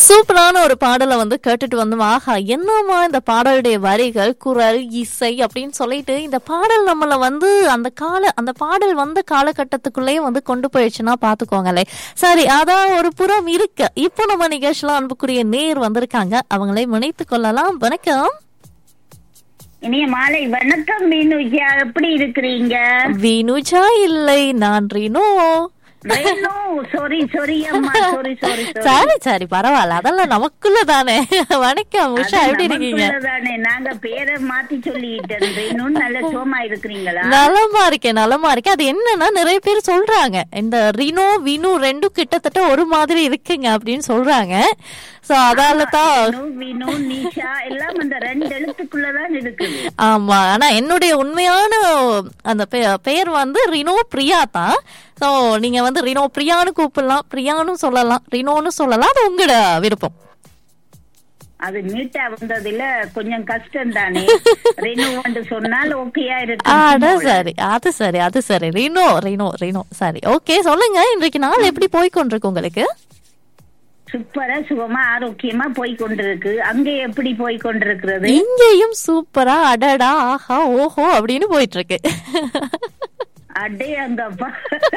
சூப்பரான ஒரு பாடலை வந்து கேட்டுட்டு வந்தோம் ஆஹா என்னம்மா இந்த பாடலுடைய வரிகள் குரல் இசை அப்படின்னு சொல்லிட்டு இந்த பாடல் நம்மள வந்து அந்த கால அந்த பாடல் வந்த காலகட்டத்துக்குள்ளேயே வந்து கொண்டு போயிடுச்சுன்னா பாத்துக்கோங்களே சரி அதான் ஒரு புறம் இருக்கு இப்போ நம்ம நிகழ்ச்சியில அன்புக்குரிய நேர் வந்திருக்காங்க அவங்களை முனைத்து கொள்ளலாம் வணக்கம் இனிய மாலை வணக்கம் மீனுஜா எப்படி இருக்கிறீங்க வினுஜா இல்லை நான் ரீனோ சாரி சாரி அம்மா சாரி சாரி சரி சரி பரவாயில்ல அதெல்லாம் நமக்குள்ள தானே வணக்கம் உஷா எப்படி இருக்கீங்க தானே நாங்க பேரை மாத்தி சொல்லிட்டேன் ரேணு நல்ல சோமா இருக்கிறீங்களா நலமா இருக்கேன் நலமா இருக்கேன் அது என்னன்னா நிறைய பேர் சொல்றாங்க இந்த ரினோ வினு ரெண்டும் கிட்டத்தட்ட ஒரு மாதிரி இருக்குங்க அப்படின்னு சொல்றாங்க சோ அதால தான் வினு, வினு நிஷா எல்லாம் அந்த ரெண்டு எழுத்துக்குள்ளதான் இருக்குது ஆமா ஆனா என்னுடைய உண்மையான அந்த பெ- பெயர் வந்து ரினோ பிரியா தான் சோ நீங்க வந்து ரினோ பிரியான்னு கூப்பிடலாம் பிரியான்னு சொல்லலாம் ரினோன்னு சொல்லலாம் அது உங்களோட விருப்பம் அது நீட்டா வந்ததுல கொஞ்சம் கஷ்டம் தானே ரெனு வந்து சொன்னால் ஓகேயா அட இருக்கு சரி அது சரி அது சரி ரினோ ரினோ ரினோ சரி ஓகே சொல்லுங்க இன்றைக்கு நாள் எப்படி போய் கொண்டிருக்கு உங்களுக்கு சூப்பரா சுகமா ஆரோக்கியமா போய் கொண்டிருக்கு அங்க எப்படி போய் கொண்டிருக்கிறது இங்கேயும் சூப்பரா அடடா ஆஹா ஓஹோ அப்படின்னு போயிட்டு இருக்கு அடே அங்கப்பா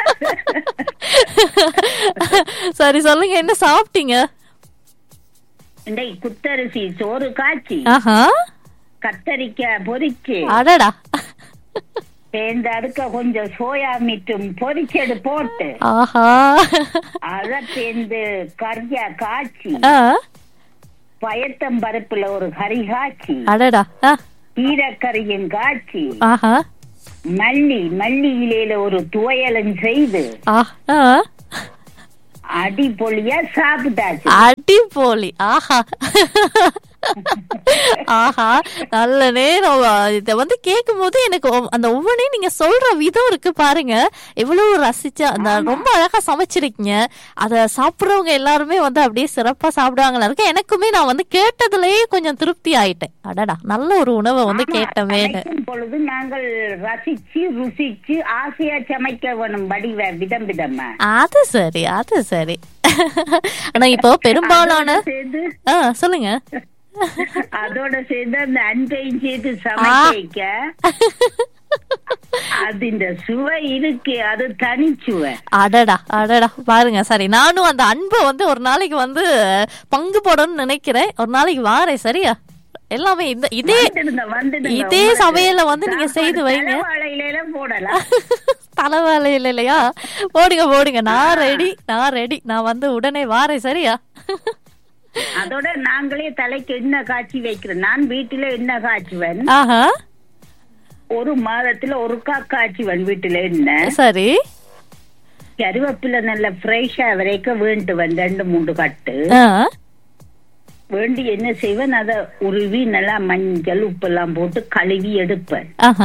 சரி சொல்லுங்க என்ன சாப்பிட்டீங்க இன்றைக்கு குத்தரிசி சோறு காய்ச்சி ஆஹா கத்தரிக்காய் பொரிச்சு அடடா சேர்ந்து அடுக்க கொஞ்சம் சோயா மீட்டும் பொரிச்செடு போட்டு ஆஹா அத சேர்ந்து கறியா காய்ச்சி ஆ, பயத்தம் பருப்புல ஒரு கறி காய்ச்சி அடடா ஆ, கீரைக்கறியும் காய்ச்சி ஆஹா மல்லி மல்லி இலையில ஒரு துவையலும் செய்து ஆ, ஆ. அடிப்பொலியா சாப்பிட்டாச்சு அடி போலி ஆஹா ஆஹா நல்ல நேரம் இத வந்து கேட்கும் போது எனக்கு ஒ- அந்த ஒவ்வொன்றையும் நீங்க சொல்ற விதம் இருக்கு பாருங்க எவ்வளவு ரசிச்சா அந்த ரொம்ப அழகா சமைச்சிருக்கீங்க அத சாப்பிடுறவங்க எல்லாருமே வந்து அப்படியே சிறப்பா சாப்பிடுவாங்களா இருக்கு எனக்குமே நான் வந்து கேட்டதுலயே கொஞ்சம் திருப்தி ஆயிட்டேன் அடடா நல்ல ஒரு உணவை வந்து ஆமா, கேட்டமேன்னு சமைக்கும் பொழுது நாங்கள் ரசிச்சு ருசிச்சு ஆசையா சமைக்க வேணும் வடிவ விதம் விதமா அது சரி அது சரி ஆனா இப்போ பெரும்பாலான சேர்ந்து ஆ சொல்லுங்க அதோட சேர்ந்து அந்த அன்பையும் சேர்த்து சமைக்க அது இந்த சுவை இருக்கு அது தனிச்சுவை அடடா அடடா பாருங்க சரி நானும் அந்த அன்பை வந்து ஒரு நாளைக்கு வந்து பங்கு போடணும்னு நினைக்கிறேன் ஒரு நாளைக்கு வாரேன் சரியா எல்லாமே இந்த இதே வந்துடுங்க, வந்துடுங்க. இதே உங்களுக்கு சமையல்ல வந்து நீங்க சாப்பாடு செய்து வைங்க. தலைவாழையில எல்லாம் போடலாம் தலைவேலை இல்லை இல்லையா போடுங்க போடுங்க நான் ரெடி நான் ரெடி நான் வந்து உடனே வாரேன் சரியா அதோட நாங்களே தலைக்கு எண்ணெய் காய்ச்சி வைக்கிறோம் நான் வீட்டுல எண்ணெய் காய்ச்சுவேன் ஆஹா ஒரு மாதத்துல ஒரு காய்ச்சுவேன் வீட்டுல எண்ணெய் சரி கருவேப்பிலை நல்ல ஃப்ரெஷ்ஷா வரைக்கும் வேண்டுவன் ரெண்டு மூன்று கட்டு ஆ வேண்டி என்ன செய்வேன் அத உருவி நல்லா மஞ்சள் உப்பு எல்லாம் போட்டு கழுவி எடுப்பேன் ஆஹா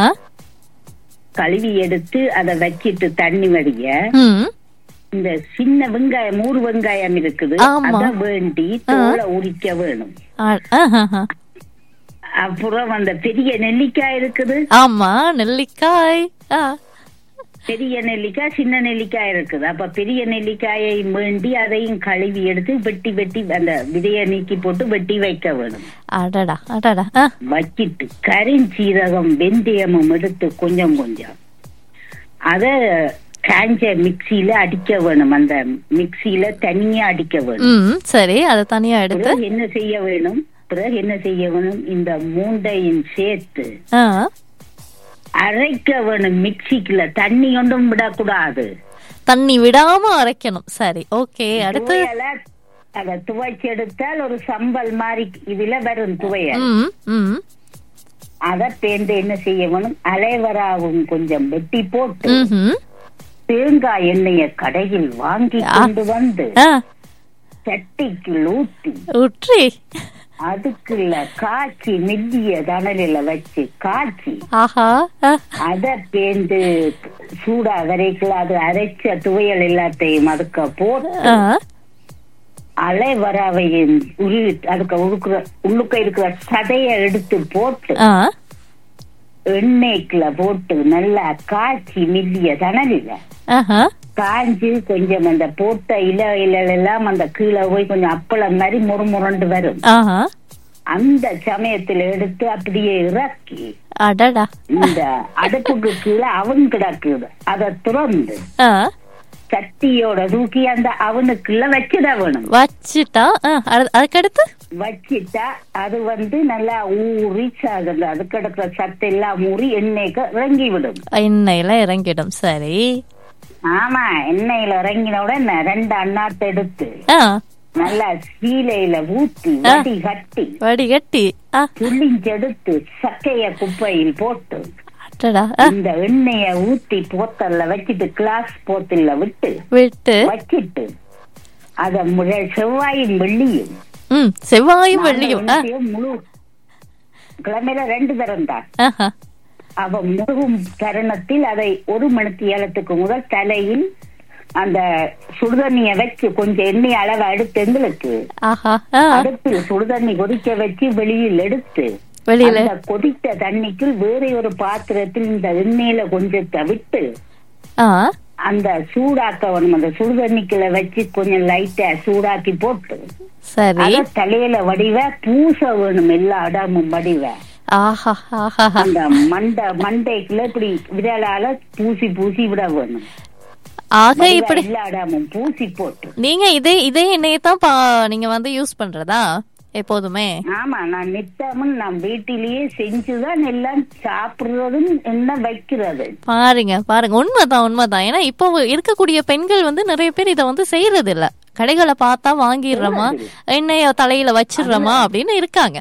கழுவி எடுத்து அதை வச்சிட்டு தண்ணி வடிய ம் இந்த சின்ன வெங்காயம் மூறு வெங்காயம் இருக்குது ஆமா. அத வேண்டி தோலை உரிக்க வேணும் ஆ- ஆஹாஹா. அப்புறம் அந்த பெரிய நெல்லிக்காய் இருக்குது ஆமா நெல்லிக்காய் ஆ பெரிய நெல்லிக்காய் சின்ன நெல்லிக்காய் இருக்குது அப்ப பெரிய நெல்லிக்காயை வேண்டி அதையும் கழுவி எடுத்து வெட்டி வெட்டி அந்த விதைய நீக்கி போட்டு வெட்டி வைக்க வேணும் அடடா அடடா ஆ வச்சிட்டு கரிஞ்சீரகம் வெந்தயமும் எடுத்து கொஞ்சம் கொஞ்சம் அத காஞ்ச மிக்சியில அடிக்க வேணும் அந்த மிக்சியில தனியா அடிக்க வேணும் ம் சரி அதை தனியா எடுத்து பிறகு என்ன செய்ய வேணும் பிறகு என்ன செய்ய வேணும் இந்த மூண்டையும் சேர்த்து ஆ அரைக்க வேணும் மிக்சிக்குள்ள தண்ணி ஒன்றும் விடக்கூடாது தண்ணி விடாம அரைக்கணும் சரி ஓகே அடுத்து துவையல அத துவைச்சு எடுத்தால் ஒரு சம்பல் மாதிரி இதுல வரும் துவையல் ம் ம் அத பேந்து என்ன செய்ய வேணும் அலைவராவும் கொஞ்சம் வெட்டி போட்டு ம்ஹும். தேங்காய் எண்ணெய கடையில் வாங்கி கொண்டு வந்து ஆ சட்டிக்கு ஊத்தி உற்றி அதுக்குள்ள காய்ச்சி மெல்லிய தணலில வச்சு காய்ச்சி ஆஹா ஆ, அத பேந்து சூடா வரைக்கும் அது அரைச்ச துவையல் எல்லாத்தையும் அதுக்கு போட்டு ஆ, அலைவராவையும் உருவி அதுக்கு உழுக்குற உள்ளுக்க இருக்கிற சதைய எடுத்து போட்டு ஆ எண்ணெய்க்குள்ள போட்டு நல்லா காய்ச்சி மெல்லிய தணலில ஆஹா காஞ்சு கொஞ்சம் அந்த போட்ட இல இல எல்லாம் அந்த கீழே போய் கொஞ்சம் அப்பளம் மாதிரி முறுமுறண்டு வரும் ஆஹா அந்த சமயத்துல எடுத்து அப்படியே இறக்கி அடடா இந்த அடுப்புக்கு கீழே அவன் கிடக்குது அதை துறந்து ஆ சட்டியோட தூக்கி அந்த அவனுக்குள்ள வச்சிட வேணும் வச்சுட்டா ஆ, அது- அதுக்கடுத்து வச்சிட்டா அது வந்து நல்லா ஊறி சாகுது அது கிடக்குற சத்து எல்லாம் ஊறி எண்ணெய்க்கு இறங்கி விடும் எண்ணெயில இறங்கிடும் சரி ஆமா எண்ணெயில இறங்கின உடனே ரெண்டு அண்ணாத்தை எடுத்து ஆ நல்லா சீலையில ஊத்தி வடி கட்டி வடிகட்டி ஆ புள்ளிஞ்செடுத்து சக்கைய குப்பையில் போட்டு அடடா ஆ, இந்த எண்ணெய ஊத்தி போத்தல்ல வச்சிட்டு கிளாஸ் போத்தல்ல விட்டு விட்டு வச்சிட்டு அத முதல் செவ்வாயும் வெள்ளியும் ம் செவ்வாயும் வெள்ளியும் ஆ நாங்க வந்து முழு கிழமையில ரெண்டு தரம் தான் ஆஹா அவ முழுகும் தருணத்தில் அதை ஒரு மணிக்கு ஏலத்துக்கு முதல் தலையில் அந்த சுடுதண்ணிய வச்சு கொஞ்சம் எண்ணெய் அளவை எடுத்து எங்களுக்கு ஆஹா ஆ அடுப்பில் சுடுதண்ணி கொதிக்க வச்சு வெளியில் எடுத்து வெளியில அந்த கொதித்த தண்ணிக்குள் வேற ஒரு பாத்திரத்தில் இந்த எண்ணெயில கொஞ்சத்தை விட்டு ஆ அந்த சூடாக்க வேணும் அந்த சுடுதண்ணிக்குள்ள வச்சு கொஞ்சம் லைட்டா சூடாக்கி போட்டு சரி அத தலையில வடிவ பூச வேணும் எல்லா இடமும் வடிவ ஆஹா ஆஹா அந்த மண்டை மண்டைக்குள்ள இப்படி விரலால பூசி பூசி விட வேணும் ஆக வடிவா இப்படி எல்லா இடமும் பூசி போட்டு நீங்க இதே இதே எண்ணெயை தான் பா நீங்க வந்து யூஸ் பண்றதா எப்போதுமே ஆமா நான் நித்தமும் நான் வீட்டிலேயே செஞ்சுதான் எல்லாம் சாப்பிடுறதும் என்ன வைக்கிறது பாருங்க பாருங்க உண்மைதான் உண்மைதான் ஏன்னா இப்போ இருக்கக்கூடிய பெண்கள் வந்து நிறைய பேர் இதை வந்து செய்யறது இல்ல கடைகளை பார்த்தா வாங்கிடுறோமா எண்ணெய தலையில வச்சிடுறோமா அப்படின்னு இருக்காங்க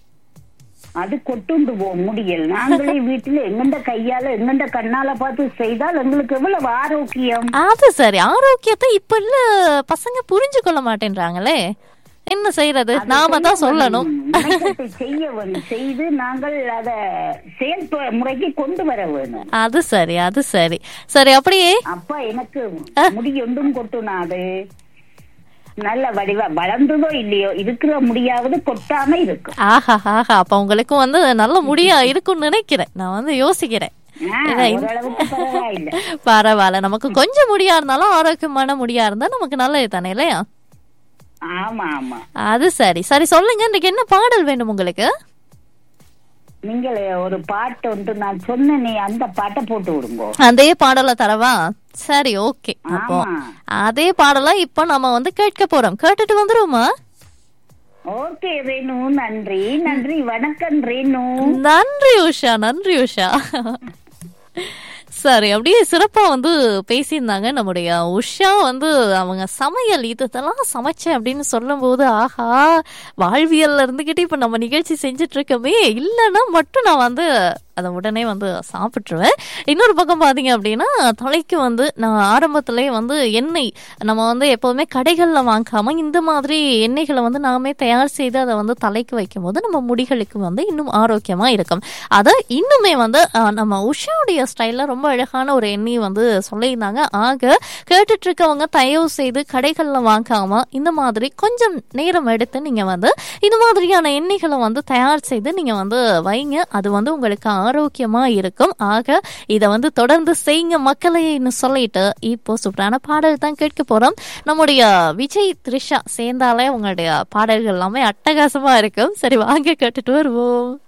அது கொட்டுண்டு போக முடியல நாங்களே வீட்டுல எங்கண்ட கையால எங்கண்ட கண்ணால பார்த்து செய்தால் எங்களுக்கு எவ்வளவு ஆரோக்கியம் அது சரி ஆரோக்கியத்தை இப்ப இல்ல பசங்க புரிஞ்சு கொள்ள மாட்டேன்றாங்களே என்ன செய்யறது நாம தான் சொல்லணும் மெனக்கெட்டு செய்ய வேணும் செய்து நாங்கள் அத செயல் முறைக்கு கொண்டு வர வேணும் அது சரி அது சரி சரி அப்படியே அப்ப எனக்கு முடி ஒன்றும் கொட்டுனாது நல்ல வடிவா வளர்ந்ததோ இல்லையோ இருக்கிற முடியாவது கொட்டாம இருக்கும் ஆஹா ஆஹா அப்ப உங்களுக்கும் வந்து நல்ல முடியா இருக்கும்னு நினைக்கிறேன் நான் வந்து யோசிக்கிறேன் ஆ, ஓரளவுக்கு பரவாயில்ல பரவாயில்ல நமக்கு கொஞ்சம் முடியா இருந்தாலும் ஆரோக்கியமான முடியா இருந்தா நமக்கு நல்லது தானே இல்லையா ஆமா ஆமா அது சரி சரி சொல்லுங்க இன்னைக்கு என்ன பாடல் வேண்டும் உங்களுக்கு நீங்கள் ஒரு பாட்டு ஒன்று நான் சொன்னேனே அந்த பாட்டை போட்டு விடுங்கோ அதே பாடலை தரவா சரி ஓகே அப்போ ஆமா அதே பாடலை இப்போ நம்ம வந்து கேட்க போறோம் கேட்டுட்டு வந்துருவோமா ஓகே ரேணு நன்றி நன்றி வணக்கம் ரேணு நன்றி உஷா நன்றி உஷா சரி அப்படியே சிறப்பா வந்து பேசியிருந்தாங்க நம்முடைய உஷா வந்து அவங்க சமையல் இதெல்லாம் சமைச்சேன் அப்படின்னு சொல்லும்போது ஆஹா வாழ்வியல்ல இருந்துகிட்டு இப்ப நம்ம நிகழ்ச்சி செஞ்சுட்டு இருக்கோமே இல்லைன்னா மட்டும் நான் வந்து அதை உடனே வந்து சாப்பிட்ருவேன் இன்னொரு பக்கம் பார்த்தீங்க அப்படின்னா தலைக்கு வந்து நான் ஆரம்பத்திலே வந்து எண்ணெய் நம்ம வந்து எப்போதுமே கடைகளில் வாங்காமல் இந்த மாதிரி எண்ணெய்களை வந்து நாமே தயார் செய்து அதை வந்து தலைக்கு வைக்கும்போது நம்ம முடிகளுக்கு வந்து இன்னும் ஆரோக்கியமாக இருக்கும் அதை இன்னுமே வந்து அஹ், நம்ம உஷாவுடைய ஸ்டைலில் ரொம்ப அழகான ஒரு எண்ணெய் வந்து சொல்லியிருந்தாங்க ஆக கேட்டுட்டு இருக்கவங்க தயவு செய்து கடைகளில் வாங்காம இந்த மாதிரி கொஞ்சம் நேரம் எடுத்து நீங்கள் வந்து இந்த மாதிரியான எண்ணெய்களை வந்து தயார் செய்து நீங்கள் வந்து வைங்க அது வந்து உங்களுக்கு ஆரோக்கியமாக இருக்கும் ஆக இதை வந்து தொடர்ந்து செய்யுங்க மக்களைன்னு சொல்லிட்டு இப்போ சூப்பரான பாடல் தான் கேட்க போகிறோம் நம்முடைய விஜய் த்ரிஷா சேர்ந்தாலே உங்களுடைய பாடல்கள் எல்லாமே அட்டகாசமாக இருக்கும் சரி வாங்க கேட்டுட்டு வருவோம்